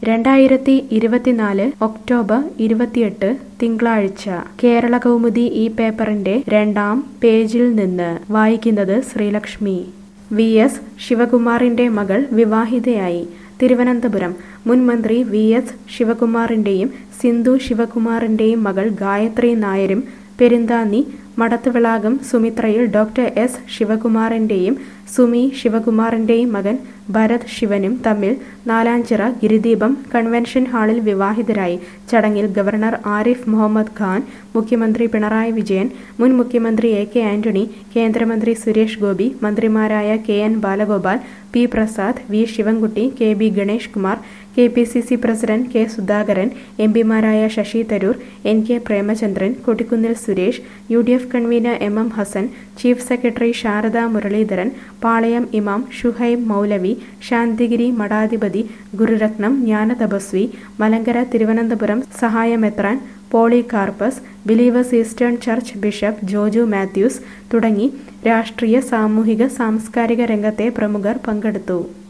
രണ്ടായിരത്തി ഇരുപത്തിനാല് ഒക്ടോബർ ഇരുപത്തിയെട്ട് തിങ്കളാഴ്ച കേരള കൗമുദി ഈ പേപ്പറിന്റെ രണ്ടാം പേജിൽ നിന്ന് വായിക്കുന്നത് ശ്രീലക്ഷ്മി വി എസ് ശിവകുമാറിന്റെ മകൾ വിവാഹിതയായി തിരുവനന്തപുരം മുൻ മന്ത്രി വി എസ് ശിവകുമാറിന്റെയും സിന്ധു ശിവകുമാറിന്റെയും മകൾ ഗായത്രി നായരും പെരിന്താന്നി മടത്തുവിളാകം സുമിത്രയിൽ ഡോക്ടർ എസ് ശിവകുമാറിന്റെയും സുമി ശിവകുമാറിന്റെയും മകൻ ഭരത് ശിവനും തമ്മിൽ നാലാഞ്ചിറ ഗിരിദീപം കൺവെൻഷൻ ഹാളിൽ വിവാഹിതരായി ചടങ്ങിൽ ഗവർണർ ആരിഫ് മുഹമ്മദ് ഖാൻ മുഖ്യമന്ത്രി പിണറായി വിജയൻ മുൻ മുഖ്യമന്ത്രി എ കെ ആന്റണി കേന്ദ്രമന്ത്രി സുരേഷ് ഗോപി മന്ത്രിമാരായ K N Balagopal P Prasad V Sivankutty K B Ganesh Kumar K P C C president K Sudhakaran M പിമാരായ Shashi Tharoor N K Premachandran Kodikunnil Suresh U D F convener M M Hassan chief secretary Sarada Muraleedharan Palayam ഇമാം ഷുഹൈബ് മൗലവി ശാന്തിഗിരി മഠാധിപതി ഗുരുരത്നം ജ്ഞാനതപസ്വി മലങ്കര തിരുവനന്തപുരം സഹായമെത്രാൻ Polycarpus Believers Eastern Church bishop Joju Mathews തുടങ്ങി രാഷ്ട്രീയ സാമൂഹിക സാംസ്കാരിക രംഗത്തെ പ്രമുഖർ പങ്കെടുത്തു